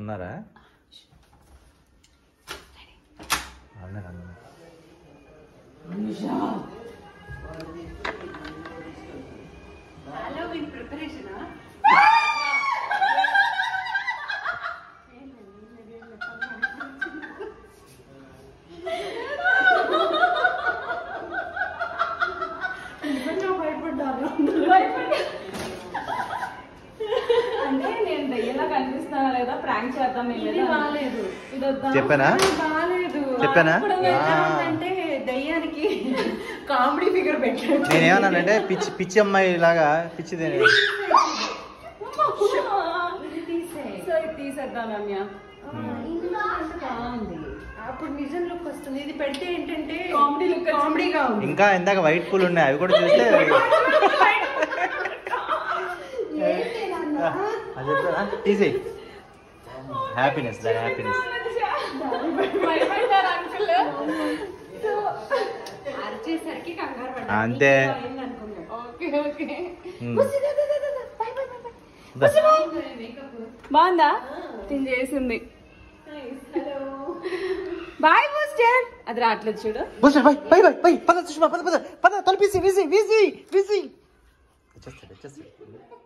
ఉన్నారా అన్నారు అన్నారు అంటే నేను దయ్యంలా కనిపిస్తానా లేదా ప్రాంక్ చేద్దాం మేము ఇది బాగాలేదు ఇది వద్దా చెప్పానా బాగాలేదు చెప్పానా అప్పుడు ఆ. అంటే దయ్యానికి కామెడీ ఫిగర్ పెట్టాడు నేనేమన్నానంటే పిచ్చి పిచ్చి అమ్మాయి లాగా పిచ్చిదే నేను. సరే తీసేద్దాం రమ్య బాగుంది అప్పుడు నిజం లుక్ వస్తుంది ఇది పెడితే ఏంటంటే Comedy look వచ్చింది. కామెడీగా ఉంది ఇంకా ఇందాక వైట్ పూలు ఉన్నాయి అవి కూడా చూస్తే అది చెప్తారా ఈజీ హ్యాపీనెస్ దాని హ్యాపీనెస్ భయపడ్డారు అంకుల్ అరిచేసరికి కంగారు పడ్డా. అంతే. ఇంకా అయింది అనుకున్నాడు. Okay okay um. దా. బాగుందా తిని చేసింది బాయ్ బూస్టర్ అది రావట్లేదు చూడు బుజ్జి, పై పై పై పై పద సుష్మా పద పద పద తలపేసి వీసి వీసి వీసి వచ్చేస్తాడు వచ్చేస్తాడు